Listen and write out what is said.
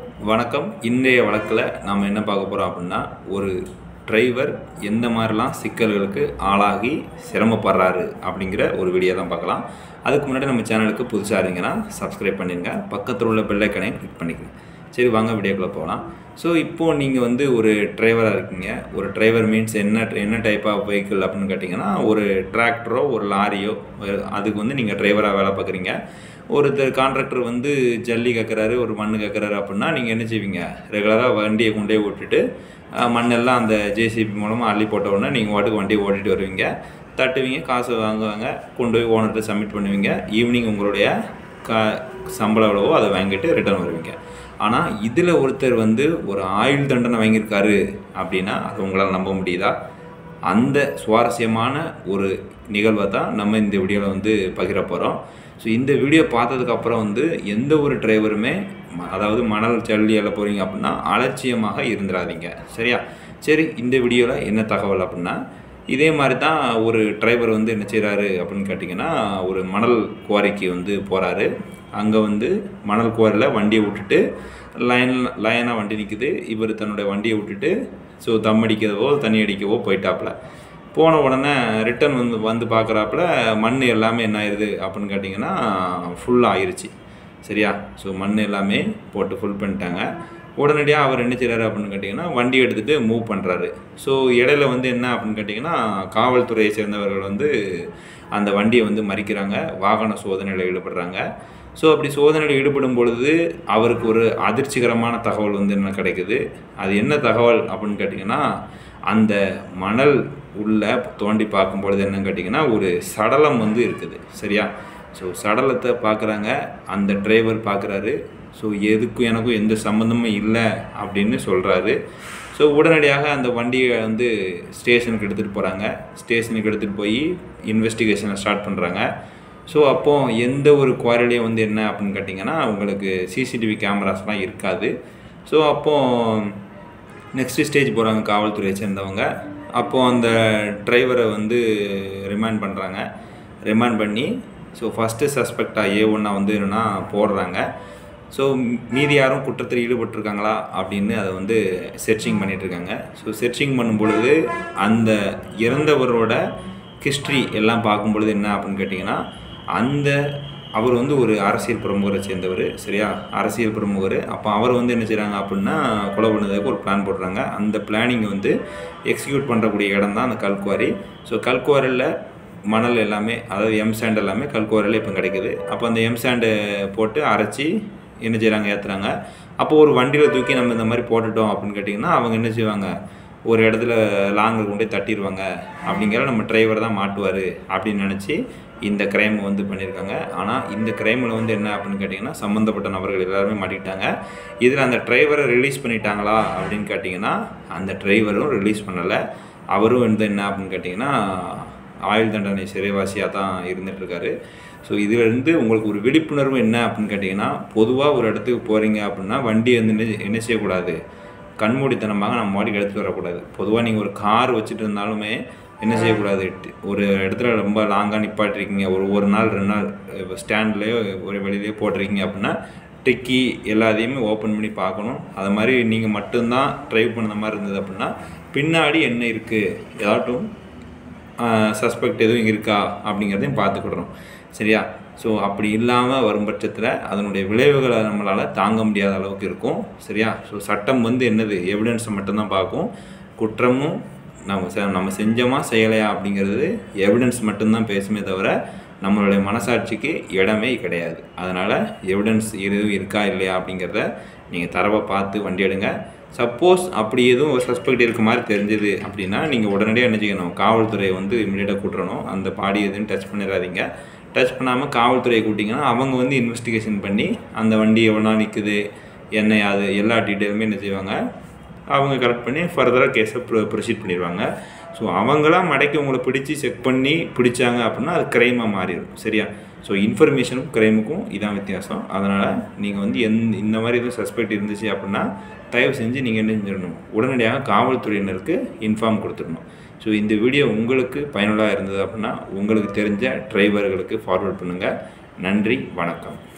வணக்கம் இன்றைய வழக்கில் நாம் என்ன பார்க்க போகிறோம் அப்படின்னா ஒரு டிரைவர் எந்த மாதிரிலாம் சிக்கல்களுக்கு ஆளாகி சிரமப்படுறாரு அப்படிங்கிற ஒரு வீடியோ தான் பார்க்கலாம் அதுக்கு முன்னாடி நம்ம சேனலுக்கு புதுசாக இருந்தீங்கன்னா சப்ஸ்கிரைப் பண்ணிடுங்க பக்கத்தில் உள்ள பெல்லைக்கனையும் கிளிக் பண்ணிக்கங்க சரி வாங்க வீடியோக்குள்ளே போகலாம் ஸோ இப்போது நீங்கள் வந்து ஒரு டிரைவராக இருக்கீங்க ஒரு டிரைவர் மீன்ஸ் என்ன என்ன டைப் ஆஃப் வெஹிக்கிள் அப்படின்னு கேட்டிங்கன்னா ஒரு டிராக்டரோ ஒரு லாரியோ அதுக்கு வந்து நீங்கள் டிரைவராக வேலை பார்க்குறீங்க ஒருத்தர் கான்ட்ராக்டர் வந்து ஜல்லி கேட்குறாரு ஒரு மண் கேட்குறாரு அப்படின்னா நீங்கள் என்ன செய்வீங்க ரெகுலராக வண்டியை கொண்டே விட்டுட்டு அஹ், மண்ணெல்லாம் அந்த ஜேசிபி மூலமாக அள்ளி போட்ட உடனே நீங்கள் வாட்டுக்கு வண்டியை ஓட்டிகிட்டு வருவீங்க தட்டுவீங்க காசு வாங்குவாங்க கொண்டு போய் ஓனர்கிட்ட சப்மிட் பண்ணுவீங்க ஈவினிங் உங்களுடைய கா சம்பளம் எவ்வளவோ அதை வாங்கிட்டு ரிட்டர்ன் வருவீங்க ஆனால் இதில் ஒருத்தர் வந்து ஒரு ஆயுள் தண்டனை வாங்கியிருக்காரு அப்படின்னா அது உங்களால் நம்ப முடியுதா அந்த சுவாரஸ்யமான ஒரு நிகழ்வை தான் நம்ம இந்த வீடியோவில் வந்து பகிர போகிறோம் ஸோ இந்த வீடியோ பார்த்ததுக்கப்புறம் வந்து எந்த ஒரு டிரைவருமே ம- அதாவது மணல் ஜல்லி எல்லாம் போகிறீங்க அப்படின்னா அலட்சியமாக இருந்துடாதீங்க சரியா சரி இந்த வீடியோவில் என்ன தகவல் அப்படின்னா இதே மாதிரி தான் ஒரு டிரைவர் வந்து என்ன செய்கிறாரு அப்படின்னு கேட்டிங்கன்னா ஒரு மணல் குவாரிக்கு வந்து போகிறாரு அங்கே வந்து மணல் குவாரியில் வண்டியை விட்டுட்டு லைன் லைனாக வண்டி நிற்குது இவர் தன்னுடைய வண்டியை விட்டுட்டு ஸோ தம் அடிக்கவோ தண்ணி அடிக்கவோ போயிட்டாப்புல போன உடனே ரிட்டர்ன் வந்து வந்து பார்க்குறாப்புல மண் எல்லாமே என்ன ஆயிடுது அப்படின்னு கேட்டிங்கன்னா ஃபுல் ஆயிருச்சு சரியா ஸோ மண் எல்லாமே போட்டு ஃபுல் பண்ணிட்டாங்க உடனடியாக அவர் என்ன செய்கிறாரு அப்படின்னு கேட்டிங்கன்னா வண்டி எடுத்துகிட்டு மூவ் பண்ணுறாரு ஸோ இடையில வந்து என்ன அப்படின்னு கேட்டிங்கன்னா காவல்துறையை சேர்ந்தவர்கள் வந்து அந்த வண்டியை வந்து மறிக்கிறாங்க வாகன சோதனையில் ஈடுபடுறாங்க ஸோ அப்படி சோதனையில் ஈடுபடும் பொழுது அவருக்கு ஒரு அதிர்ச்சிகரமான தகவல் வந்து என்ன கிடைக்குது அது என்ன தகவல் அப்படின்னு கேட்டிங்கன்னா அந்த மணல் உள்ள தோண்டி பார்க்கும் பொழுது என்னன்னு கேட்டிங்கன்னா ஒரு சடலம் வந்து இருக்குது சரியா ஸோ சடலத்தை பார்க்குறாங்க அந்த டிரைவர் பார்க்குறாரு ஸோ எதுக்கும் எனக்கும் எந்த சம்மந்தமும் இல்லை அப்படின்னு சொல்கிறாரு ஸோ உடனடியாக அந்த வண்டியை வந்து ஸ்டேஷனுக்கு எடுத்துகிட்டு போகிறாங்க ஸ்டேஷனுக்கு எடுத்துகிட்டு போய் இன்வெஸ்டிகேஷனை ஸ்டார்ட் பண்ணுறாங்க ஸோ அப்போ எந்த ஒரு குவாரிலையும் வந்து என்ன அப்படின்னு கேட்டிங்கன்னா உங்களுக்கு சிசிடிவி கேமராஸ்லாம் இருக்காது ஸோ அப்போது நெக்ஸ்ட் ஸ்டேஜ் போகிறாங்க காவல்துறையை சேர்ந்தவங்க அப்போது அந்த டிரைவரை வந்து ரிமாண்ட் பண்ணுறாங்க ரிமாண்ட் பண்ணி ஸோ ஃபஸ்ட்டு சஸ்பெக்டாக ஏ ஒன்றா வந்து என்னன்னா போடுறாங்க ஸோ மீதி யாரும் குற்றத்தில் ஈடுபட்டிருக்காங்களா அப்படின்னு அதை வந்து செர்ச்சிங் பண்ணிகிட்ருக்காங்க ஸோ செர்ச்சிங் பண்ணும் பொழுது அந்த இறந்தவரோட ஹிஸ்ட்ரி எல்லாம் பார்க்கும் பொழுது என்ன அப்படின்னு கேட்டிங்கன்னா அந்த அவர் வந்து ஒரு அரசியல் பிரமுகரை சேர்ந்தவர் சரியா அரசியல் பிரமுகர் அப்போ அவர் வந்து என்ன செய்கிறாங்க அப்படின்னா கொலை பண்ணதுக்கு ஒரு பிளான் போடுறாங்க அந்த பிளானிங் வந்து எக்ஸிக்யூட் பண்ணுறக்கூடிய இடம் தான் அந்த கல்குவாரி ஸோ கல்குவாரியில் மணல் எல்லாமே அதாவது எம் சாண்ட் எல்லாமே கல்குவாரியில் இப்போ கிடைக்குது அப்போ அந்த எம் சாண்டை போட்டு அரைச்சி என்ன செய்கிறாங்க ஏற்றுறாங்க அப்போ ஒரு வண்டியில் தூக்கி நம்ம இந்த மாதிரி போட்டுட்டோம் அப்படின்னு கேட்டிங்கன்னா அவங்க என்ன செய்வாங்க ஒரு இடத்துல லாங்கில் கொண்டு போய் தட்டிடுவாங்க அப்படிங்கிற நம்ம டிரைவர் தான் மாட்டுவார் அப்படின்னு நினச்சி இந்த கிரைம் வந்து பண்ணியிருக்காங்க ஆனால் இந்த கிரைமில் வந்து என்ன அப்படின்னு கேட்டிங்கன்னா சம்மந்தப்பட்ட நபர்கள் எல்லாருமே மாட்டிக்கிட்டாங்க இதில் அந்த டிரைவரை ரிலீஸ் பண்ணிட்டாங்களா அப்படின்னு கேட்டிங்கன்னா அந்த டிரைவரும் ரிலீஸ் பண்ணலை அவரும் வந்து என்ன அப்படின்னு கேட்டிங்கன்னா ஆயுள் தண்டனை சிறைவாசியாக தான் இருந்துகிட்ருக்காரு ஸோ இதிலிருந்து உங்களுக்கு ஒரு விழிப்புணர்வு என்ன அப்படின்னு கேட்டிங்கன்னா பொதுவாக ஒரு இடத்துக்கு போகிறீங்க அப்படின்னா வண்டி வந்து என்ன- என்ன செய்யக்கூடாது கண்மூடித்தனமாக நம்ம மாடிக்கு எடுத்துகிட்டு வரக்கூடாது பொதுவாக நீங்கள் ஒரு கார் வச்சுட்டு இருந்தாலுமே என்ன செய்யக்கூடாது டி- ஒரு இடத்துல ரொம்ப லாங்காக நிப்பாட்டிருக்கீங்க ஒரு ஒரு நாள் ரெண்டு நாள் இப்போ ஸ்டாண்ட்லேயோ ஒரு வெளியிலேயோ போட்டிருக்கீங்க அப்படின்னா டிக்கி எல்லாத்தையுமே ஓப்பன் பண்ணி பார்க்கணும் அது மாதிரி நீங்கள் மட்டும்தான் ட்ரைவ் பண்ணுற மாதிரி இருந்தது அப்படின்னா பின்னாடி என்ன இருக்குது ஏதாட்டும் சஸ்பெக்ட் எதுவும் இருக்கா அப்படிங்கிறதையும் பார்த்துக்கிடுறோம் சரியா ஸோ அப்படி இல்லாமல் வரும் பட்சத்தில் அதனுடைய விளைவுகளை நம்மளால் தாங்க முடியாத அளவுக்கு இருக்கும் சரியா ஸோ சட்டம் வந்து என்னது எவிடன்ஸை மட்டும்தான் பார்க்கும் குற்றமும் நம்ம செ- நம்ம செஞ்சோமா செய்யலையா அப்படிங்கிறது எவிடன்ஸ் மட்டும்தான் பேசுமே தவிர நம்மளுடைய மனசாட்சிக்கு இடமே கிடையாது அதனால் எவிடன்ஸ் எதுவும் இருக்கா இல்லையா அப்படிங்கிறத நீங்கள் தரவை பார்த்து வண்டி எடுங்க சப்போஸ் அப்படி எதுவும் ஒரு சஸ்பெக்ட் இருக்க மாதிரி தெரிஞ்சது அப்படின்னா நீங்கள் உடனடியாக என்ன செய்யணும் காவல்துறையை வந்து இமீடியட்டாக கூட்டுறணும் அந்த பாடி எதுவும் டச் பண்ணிடாதீங்க டச் பண்ணாமல் காவல்துறையை கூட்டிங்கன்னா அவங்க வந்து இன்வெஸ்டிகேஷன் பண்ணி அந்த வண்டி எவ்வளோ நாள் நிற்குது என்ன அது எல்லா டீட்டெயிலுமே என்ன செய்வாங்க அவங்க கரெக்ட் பண்ணி ஃபர்தராக கேஸை ப்ரொ ப்ரொசீட் பண்ணிடுவாங்க ஸோ அவங்களாம் மடக்கி உங்களை பிடிச்சி செக் பண்ணி பிடிச்சாங்க அப்படின்னா அது க்ரைமாக மாறிடும் சரியா ஸோ இன்ஃபர்மேஷனுக்கும் க்ரைமுக்கும் இதான் வித்தியாசம் அதனால் நீங்கள் வந்து எந் இந்த மாதிரி எதுவும் சஸ்பெக்ட் இருந்துச்சு அப்படின்னா தயவு செஞ்சு நீங்கள் என்ன செஞ்சிடணும் உடனடியாக காவல்துறையினருக்கு இன்ஃபார்ம் கொடுத்துடணும் ஸோ இந்த வீடியோ உங்களுக்கு பயனுள்ளதாக இருந்தது அப்படின்னா உங்களுக்கு தெரிஞ்ச டிரைவர்களுக்கு ஃபார்வர்ட் பண்ணுங்கள் நன்றி வணக்கம்